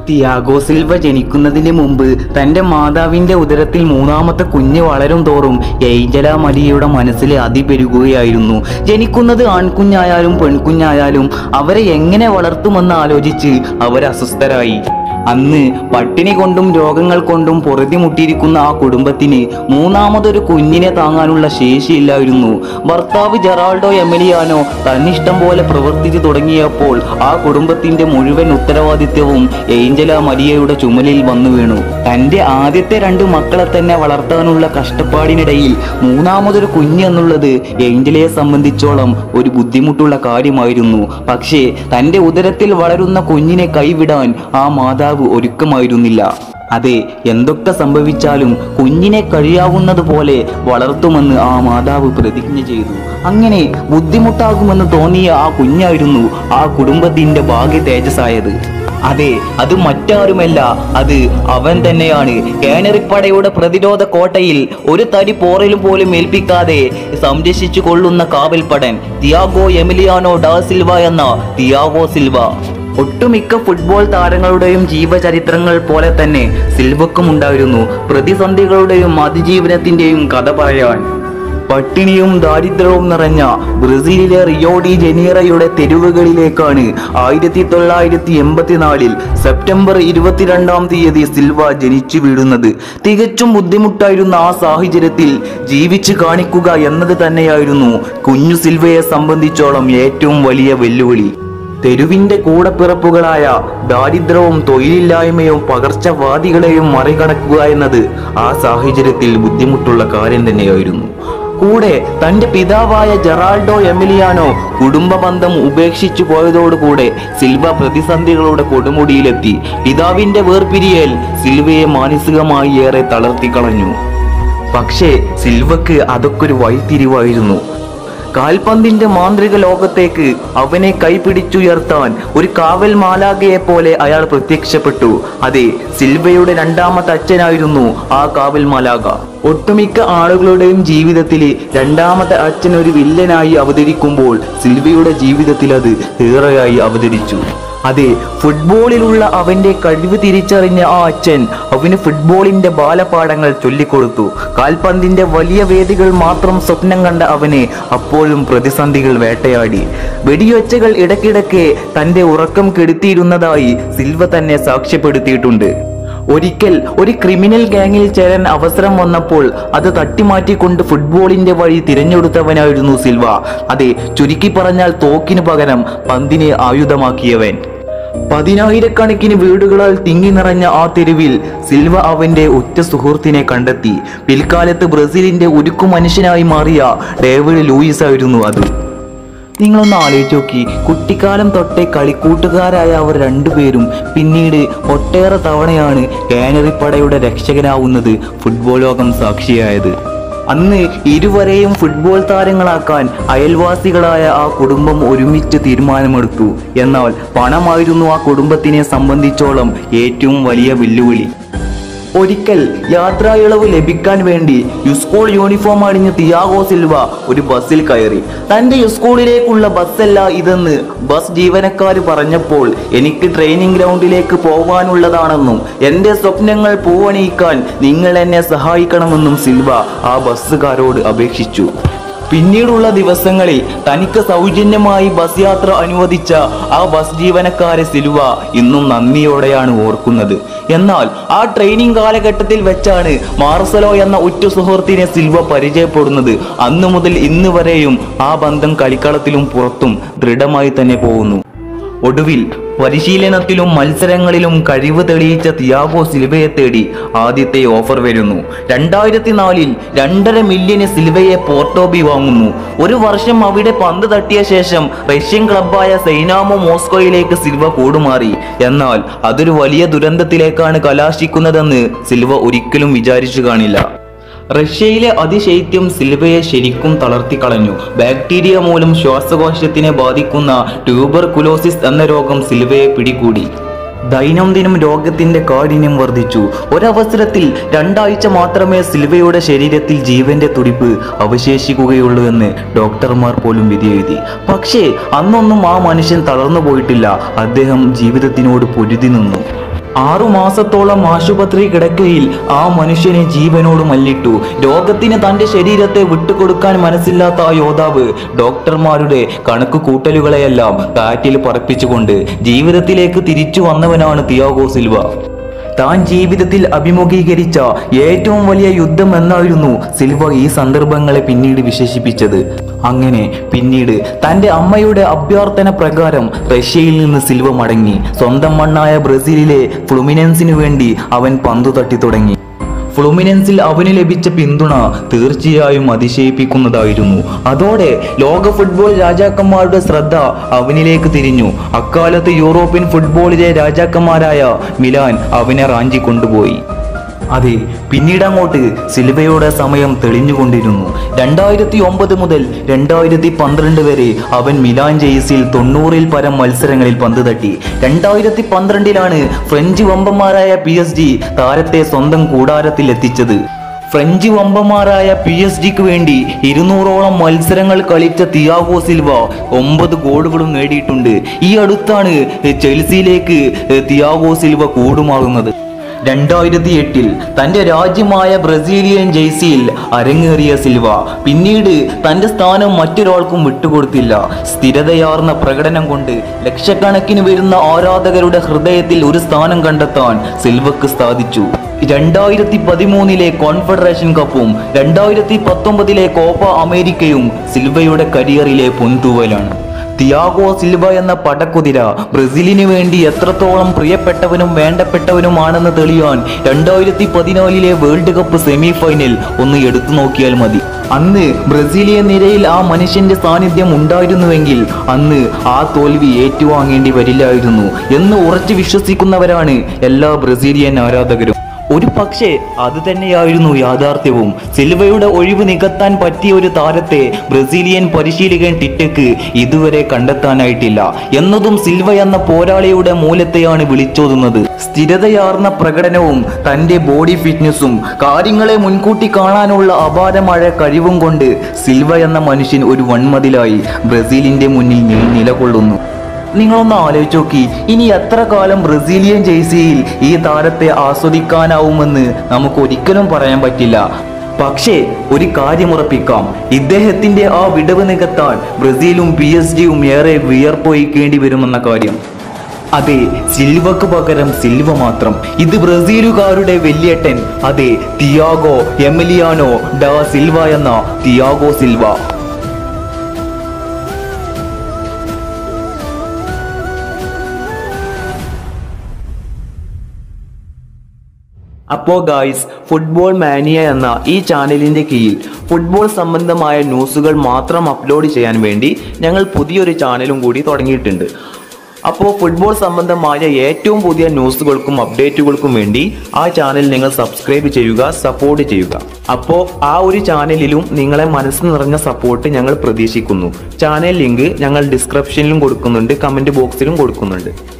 Thiago Silva ജനിക്കുന്നതിന് മുമ്പ് തന്റെ മാതാവിന്റെ ഉദരത്തിൽ മൂന്നാമത്തെ കുഞ്ഞ് വളരും തോറും ഏഞ്ചല മരിയയുടെ മനസ്സിൽ അതി പെരുകുകയായിരുന്നു ജനിക്കുന്നത് ആൺകുഞ്ഞായാലും പെൺകുഞ്ഞായാലും അവരെ എങ്ങനെ വളർത്തുമെന്ന് ആലോചിച്ച് അവർ അസ്വസ്ഥരായി അന്ന് പട്ടിണി കൊണ്ടും രോഗങ്ങൾ കൊണ്ടും പൊറുതിമുട്ടിയിരിക്കുന്ന ആ കുടുംബത്തിന് മൂന്നാമതൊരു കുഞ്ഞിനെ താങ്ങാനുള്ള ശേഷിയില്ലായിരുന്നു ഭർത്താവ് ജെറാൾഡോ എമിലിയാനോ തന്നിഷ്ടം പോലെ പ്രവർത്തിച്ചു തുടങ്ങിയപ്പോൾ ആ കുടുംബത്തിന്റെ മുഴുവൻ ഉത്തരവാദിത്വവും ഏഞ്ചല മരിയയുടെ ചുമലിൽ വന്നു വീണു തന്റെ ആദ്യത്തെ രണ്ട് മക്കളെ തന്നെ വളർത്താനുള്ള കഷ്ടപ്പാടിനിടയിൽ മൂന്നാമതൊരു കുഞ്ഞ് എന്നുള്ളത് ഏഞ്ചലയെ സംബന്ധിച്ചോളം ഒരു ബുദ്ധിമുട്ടുള്ള കാര്യമായിരുന്നു പക്ഷേ തന്റെ ഉദരത്തിൽ വളരുന്ന കുഞ്ഞിനെ കൈവിടാൻ ആ മാതാവ് ഒരുക്കമായിരുന്നില്ല അതെ എന്തൊക്കെ സംഭവിച്ചാലും കുഞ്ഞിനെ കഴിയാവുന്നതുപോലെ വളർത്തുമെന്ന് ആ മാതാവ് പ്രതിജ്ഞ ചെയ്തു അങ്ങനെ ബുദ്ധിമുട്ടാകുമെന്ന് തോന്നിയ ആ കുഞ്ഞായിരുന്നു ആ കുടുംബത്തിന്റെ ഭാഗ്യ തേജസ്സായത് അതെ അത് മറ്റാരുമല്ല അത് അവൻ തന്നെയാണ് കാനറിപ്പടയുടെ പ്രതിരോധ കോട്ടയിൽ ഒരു തരി പോറലും പോലും ഏൽപ്പിക്കാതെ സംരക്ഷിച്ചു കൊള്ളുന്ന കാവൽപ്പടൻ തിയാഗോ എമിലിയാനോ ഡാ സിൽവ എന്ന തിയാഗോ സിൽവ ഒട്ടുമിക്ക ഫുട്ബോൾ താരങ്ങളുടെയും ജീവചരിത്രങ്ങൾ പോലെ തന്നെ സിൽവക്കും ഉണ്ടായിരുന്നു പ്രതിസന്ധികളുടെയും അതിജീവനത്തിന്റെയും കഥ പറയാൻ പട്ടിണിയും ദാരിദ്ര്യവും നിറഞ്ഞ ബ്രസീലിലെ റിയോ ഡി ജനീറയുടെ തെരുവുകളിലേക്കാണ് ആയിരത്തി തൊള്ളായിരത്തി എൺപത്തിനാലിൽ സെപ്റ്റംബർ ഇരുപത്തിരണ്ടാം തീയതി സിൽവ ജനിച്ചു വീഴുന്നത് തികച്ചും ബുദ്ധിമുട്ടായിരുന്ന ആ സാഹചര്യത്തിൽ ജീവിച്ചു കാണിക്കുക എന്നത് തന്നെയായിരുന്നു കുഞ്ഞു സിൽവയെ സംബന്ധിച്ചോളം ഏറ്റവും വലിയ വെല്ലുവിളി തെരുവിന്റെ കൂടപ്പിറപ്പുകളായ ദാരിദ്ര്യവും തൊഴിലില്ലായ്മയും പകർച്ചവാദികളെയും മറികടക്കുക എന്നത് ആ സാഹചര്യത്തിൽ ബുദ്ധിമുട്ടുള്ള കാര്യം തന്നെയായിരുന്നു കൂടെ തന്റെ പിതാവായ ജെറാൾഡോ എമിലിയാനോ കുടുംബ ബന്ധം ഉപേക്ഷിച്ചു പോയതോടുകൂടെ സിൽവ പ്രതിസന്ധികളുടെ കൊടുമുടിയിലെത്തി പിതാവിന്റെ വേർപിരിയൽ സിൽവയെ മാനസികമായി ഏറെ തളർത്തിക്കളഞ്ഞു പക്ഷേ സിൽവക്ക് അതൊക്കെ ഒരു വഴിത്തിരിവായിരുന്നു കാൽപന്തിന്റെ മാന്ത്രിക ലോകത്തേക്ക് അവനെ കൈപിടിച്ചുയർത്താൻ ഒരു കാവൽ മാലാകയെ പോലെ അയാൾ പ്രത്യക്ഷപ്പെട്ടു അതെ സിൽവയുടെ രണ്ടാമത്തെ അച്ഛനായിരുന്നു ആ കാവൽ മാലാക ഒട്ടുമിക്ക ആളുകളുടെയും ജീവിതത്തിൽ രണ്ടാമത്തെ അച്ഛൻ ഒരു വില്ലനായി അവതരിക്കുമ്പോൾ സിൽവയുടെ ജീവിതത്തിൽ അത് ഏറെയായി അവതരിച്ചു അതെ ഫുട്ബോളിലുള്ള അവന്റെ കഴിവ് തിരിച്ചറിഞ്ഞ ആ അച്ഛൻ അവന് ഫുട്ബോളിന്റെ ബാലപാഠങ്ങൾ ചൊല്ലിക്കൊടുത്തു കാൽപന്തിന്റെ വലിയ വേദികൾ മാത്രം സ്വപ്നം കണ്ട അവനെ അപ്പോഴും പ്രതിസന്ധികൾ വേട്ടയാടി വെടിയൊച്ചകൾ ഇടയ്ക്കിടയ്ക്ക് തന്റെ ഉറക്കം കെടുത്തിയിരുന്നതായി സിൽവ തന്നെ സാക്ഷ്യപ്പെടുത്തിയിട്ടുണ്ട് ഒരിക്കൽ ഒരു ക്രിമിനൽ ഗാങ്ങിൽ ചേരാൻ അവസരം വന്നപ്പോൾ അത് തട്ടിമാറ്റിക്കൊണ്ട് ഫുട്ബോളിന്റെ വഴി തിരഞ്ഞെടുത്തവനായിരുന്നു സിൽവ അതെ ചുരുക്കി പറഞ്ഞാൽ തോക്കിനു പകരം പന്തിനെ ആയുധമാക്കിയവൻ പതിനായിരക്കണക്കിന് വീടുകളാൽ തിങ്ങി നിറഞ്ഞ ആ തെരുവിൽ സിൽവ അവന്റെ ഉറ്റ സുഹൃത്തിനെ കണ്ടെത്തി പിൽക്കാലത്ത് ബ്രസീലിന്റെ ഉരുക്കു മനുഷ്യനായി മാറിയ ഡേവിഡ് ലൂയിസ് ആയിരുന്നു അത് നിങ്ങളൊന്ന് ആലോചിച്ച് നോക്കി കുട്ടിക്കാലം തൊട്ടേ കളിക്കൂട്ടുകാരായ അവർ രണ്ടുപേരും പിന്നീട് ഒട്ടേറെ തവണയാണ് കാനറിപ്പടയുടെ രക്ഷകനാവുന്നത് ഫുട്ബോൾ ലോകം സാക്ഷിയായത് അന്ന് ഇരുവരെയും ഫുട്ബോൾ താരങ്ങളാക്കാൻ അയൽവാസികളായ ആ കുടുംബം ഒരുമിച്ച് തീരുമാനമെടുത്തു എന്നാൽ പണമായിരുന്നു ആ കുടുംബത്തിനെ സംബന്ധിച്ചോളം ഏറ്റവും വലിയ വെല്ലുവിളി ഒരിക്കൽ യാത്രാ ഇളവ് ലഭിക്കാൻ വേണ്ടി സ്കൂൾ യൂണിഫോം അണിഞ്ഞ തിയാഗോ സിൽവ ഒരു ബസ്സിൽ കയറി തന്റെ സ്കൂളിലേക്കുള്ള ബസ്സല്ല ഇതെന്ന് ബസ് ജീവനക്കാർ പറഞ്ഞപ്പോൾ എനിക്ക് ട്രെയിനിങ് ഗ്രൗണ്ടിലേക്ക് പോകാനുള്ളതാണെന്നും എന്റെ സ്വപ്നങ്ങൾ പൂവണിയിക്കാൻ നിങ്ങൾ എന്നെ സഹായിക്കണമെന്നും സിൽവ ആ ബസ്സുകാരോട് അപേക്ഷിച്ചു പിന്നീടുള്ള ദിവസങ്ങളിൽ തനിക്ക് സൗജന്യമായി ബസ് യാത്ര അനുവദിച്ച ആ ബസ് ജീവനക്കാരെ സിൽവ ഇന്നും നന്ദിയോടെയാണ് ഓർക്കുന്നത് എന്നാൽ ആ ട്രെയിനിങ് കാലഘട്ടത്തിൽ വെച്ചാണ് മാർസലോ എന്ന ഉറ്റ സുഹൃത്തിനെ സിൽവ പരിചയപ്പെടുന്നത് അന്നു മുതൽ ഇന്ന് വരെയും ആ ബന്ധം കളിക്കളത്തിലും പുറത്തും ദൃഢമായി തന്നെ പോകുന്നു ഒടുവിൽ പരിശീലനത്തിലും മത്സരങ്ങളിലും കഴിവ് തെളിയിച്ച തിയാഗോ സിൽവയെ തേടി ആദ്യത്തെ ഓഫർ വരുന്നു രണ്ടായിരത്തി നാലിൽ രണ്ടര മില്യന് സിൽവയെ പോർട്ടോബി വാങ്ങുന്നു ഒരു വർഷം അവിടെ പന്ത് തട്ടിയ ശേഷം റഷ്യൻ ക്ലബായ സൈനാമോ മോസ്കോയിലേക്ക് സിൽവ കൂടുമാറി എന്നാൽ അതൊരു വലിയ ദുരന്തത്തിലേക്കാണ് കലാശിക്കുന്നതെന്ന് സിൽവ ഒരിക്കലും വിചാരിച്ചു കാണില്ല റഷ്യയിലെ അതിശൈത്യം സിൽവയെ ശരിക്കും തളർത്തിക്കളഞ്ഞു ബാക്ടീരിയ മൂലം ശ്വാസകോശത്തിനെ ബാധിക്കുന്ന ട്യൂബർ കുലോസിസ് എന്ന രോഗം സിൽവയെ പിടികൂടി ദൈനംദിനം രോഗത്തിന്റെ കാഠിന്യം വർദ്ധിച്ചു ഒരവസരത്തിൽ രണ്ടാഴ്ച മാത്രമേ സിൽവയുടെ ശരീരത്തിൽ ജീവന്റെ തുടിപ്പ് അവശേഷിക്കുകയുള്ളൂ എന്ന് ഡോക്ടർമാർ പോലും വിധിയെഴുതി പക്ഷേ അന്നൊന്നും ആ മനുഷ്യൻ തളർന്നു പോയിട്ടില്ല അദ്ദേഹം ജീവിതത്തിനോട് പൊരുതി നിന്നു ആറു മാസത്തോളം ആശുപത്രി കിടക്കയിൽ ആ മനുഷ്യനെ ജീവനോട് മല്ലിട്ടു രോഗത്തിന് തന്റെ ശരീരത്തെ വിട്ടുകൊടുക്കാൻ മനസ്സില്ലാത്ത ആ യോദ്ധാവ് ഡോക്ടർമാരുടെ കണക്ക് കൂട്ടലുകളെയെല്ലാം കാറ്റിൽ പറപ്പിച്ചുകൊണ്ട് ജീവിതത്തിലേക്ക് തിരിച്ചു വന്നവനാണ് തിയാഗോ സിൽവ താൻ ജീവിതത്തിൽ അഭിമുഖീകരിച്ച ഏറ്റവും വലിയ യുദ്ധം എന്നായിരുന്നു സിൽവ ഈ സന്ദർഭങ്ങളെ പിന്നീട് വിശേഷിപ്പിച്ചത് അങ്ങനെ പിന്നീട് തന്റെ അമ്മയുടെ അഭ്യർത്ഥന പ്രകാരം റഷ്യയിൽ നിന്ന് സിൽവ മടങ്ങി സ്വന്തം മണ്ണായ ബ്രസീലിലെ ഫ്ലുമിനൻസിനു വേണ്ടി അവൻ പന്തു തട്ടി തുടങ്ങി ഫ്ലുമിനൻസിൽ അവന് ലഭിച്ച പിന്തുണ തീർച്ചയായും അതിശയിപ്പിക്കുന്നതായിരുന്നു അതോടെ ലോക ഫുട്ബോൾ രാജാക്കന്മാരുടെ ശ്രദ്ധ അവനിലേക്ക് തിരിഞ്ഞു അക്കാലത്ത് യൂറോപ്യൻ ഫുട്ബോളിലെ രാജാക്കന്മാരായ മിലാൻ അവനെ റാഞ്ചി കൊണ്ടുപോയി അതെ പിന്നീട് അങ്ങോട്ട് സിൽവയുടെ സമയം തെളിഞ്ഞുകൊണ്ടിരുന്നു രണ്ടായിരത്തി ഒമ്പത് മുതൽ രണ്ടായിരത്തി പന്ത്രണ്ട് വരെ അവൻ മിലാൻ ജെയ്സിൽ തൊണ്ണൂറിൽ പരം മത്സരങ്ങളിൽ പന്ത് തട്ടി രണ്ടായിരത്തി പന്ത്രണ്ടിലാണ് ഫ്രഞ്ച് വമ്പന്മാരായ പി എസ് ജി താരത്തെ സ്വന്തം കൂടാരത്തിൽ എത്തിച്ചത് ഫ്രഞ്ച് വമ്പന്മാരായ പി എസ് ജിക്ക് വേണ്ടി ഇരുന്നൂറോളം മത്സരങ്ങൾ കളിച്ച തിയാഗോ സിൽവ ഒമ്പത് ഗോളുകളും നേടിയിട്ടുണ്ട് ഈ അടുത്താണ് ചെൽസിയിലേക്ക് തിയാഗോ സിൽവ കൂടുമാകുന്നത് രണ്ടായിരത്തി എട്ടിൽ തന്റെ രാജ്യമായ ബ്രസീലിയൻ ജെയ്സിയിൽ അരങ്ങേറിയ സിൽവ പിന്നീട് തന്റെ സ്ഥാനം മറ്റൊരാൾക്കും വിട്ടുകൊടുത്തില്ല സ്ഥിരതയാർന്ന പ്രകടനം കൊണ്ട് ലക്ഷക്കണക്കിന് വരുന്ന ആരാധകരുടെ ഹൃദയത്തിൽ ഒരു സ്ഥാനം കണ്ടെത്താൻ സിൽവക്ക് സാധിച്ചു രണ്ടായിരത്തി പതിമൂന്നിലെ കോൺഫെഡറേഷൻ കപ്പും രണ്ടായിരത്തി പത്തൊമ്പതിലെ കോപ്പ അമേരിക്കയും സിൽവയുടെ കരിയറിലെ പൊൻതൂവലാണ് തിയാഗോ സിൽവ എന്ന പടക്കുതിര ബ്രസീലിന് വേണ്ടി എത്രത്തോളം പ്രിയപ്പെട്ടവനും വേണ്ടപ്പെട്ടവനുമാണെന്ന് തെളിയാൻ രണ്ടായിരത്തി പതിനാലിലെ വേൾഡ് കപ്പ് സെമി ഫൈനൽ ഒന്ന് എടുത്തു നോക്കിയാൽ മതി അന്ന് ബ്രസീലിയൻ നിരയിൽ ആ മനുഷ്യന്റെ സാന്നിധ്യം ഉണ്ടായിരുന്നുവെങ്കിൽ അന്ന് ആ തോൽവി ഏറ്റുവാങ്ങേണ്ടി വരില്ലായിരുന്നു എന്ന് ഉറച്ചു വിശ്വസിക്കുന്നവരാണ് എല്ലാ ബ്രസീലിയൻ ആരാധകരും ഒരു പക്ഷേ അത് തന്നെയായിരുന്നു യാഥാർത്ഥ്യവും സിൽവയുടെ ഒഴിവ് നികത്താൻ പറ്റിയ ഒരു താരത്തെ ബ്രസീലിയൻ പരിശീലകൻ ടിറ്റക്ക് ഇതുവരെ കണ്ടെത്താനായിട്ടില്ല എന്നതും സിൽവ എന്ന പോരാളിയുടെ മൂലത്തെയാണ് വിളിച്ചോതുന്നത് സ്ഥിരതയാർന്ന പ്രകടനവും തന്റെ ബോഡി ഫിറ്റ്നസും കാര്യങ്ങളെ മുൻകൂട്ടി കാണാനുള്ള അപാരമായ കഴിവും കൊണ്ട് സിൽവ എന്ന മനുഷ്യൻ ഒരു വൺമതിലായി ബ്രസീലിന്റെ മുന്നിൽ നിൽ- നിലകൊള്ളുന്നു നിങ്ങളൊന്ന് ആലോചിച്ച് നോക്കി ഇനി എത്ര കാലം ബ്രസീലിയൻ ജേഴ്സിയിൽ ഈ താരത്തെ ആസ്വദിക്കാനാവുമെന്ന് നമുക്ക് ഒരിക്കലും പറയാൻ പറ്റില്ല പക്ഷേ ഒരു കാര്യമുറപ്പിക്കാം ഇദ്ദേഹത്തിന്റെ ആ വിടവ് നികത്താൻ ബ്രസീലും പി എസ് ഡിയും ഏറെ വിയർപ്പൊഴിക്കേണ്ടി വരുമെന്ന കാര്യം അതെ സിൽവക്ക് പകരം സിൽവ മാത്രം ഇത് ബ്രസീലുകാരുടെ വെല്ലേട്ടൻ അതെ തിയാഗോ എമിലിയാനോ ഡാ സിൽവ എന്ന തിയാഗോ സിൽവ അപ്പോൾ ഗായ്സ് ഫുട്ബോൾ മാനിയ എന്ന ഈ ചാനലിന്റെ കീഴിൽ ഫുട്ബോൾ സംബന്ധമായ ന്യൂസുകൾ മാത്രം അപ്ലോഡ് ചെയ്യാൻ വേണ്ടി ഞങ്ങൾ പുതിയൊരു ചാനലും കൂടി തുടങ്ങിയിട്ടുണ്ട് അപ്പോൾ ഫുട്ബോൾ സംബന്ധമായ ഏറ്റവും പുതിയ ന്യൂസുകൾക്കും അപ്ഡേറ്റുകൾക്കും വേണ്ടി ആ ചാനൽ നിങ്ങൾ സബ്സ്ക്രൈബ് ചെയ്യുക സപ്പോർട്ട് ചെയ്യുക അപ്പോൾ ആ ഒരു ചാനലിലും നിങ്ങളെ മനസ്സ് നിറഞ്ഞ സപ്പോർട്ട് ഞങ്ങൾ പ്രതീക്ഷിക്കുന്നു ചാനൽ ലിങ്ക് ഞങ്ങൾ ഡിസ്ക്രിപ്ഷനിലും കൊടുക്കുന്നുണ്ട് കമൻറ്റ് ബോക്സിലും കൊടുക്കുന്നുണ്ട്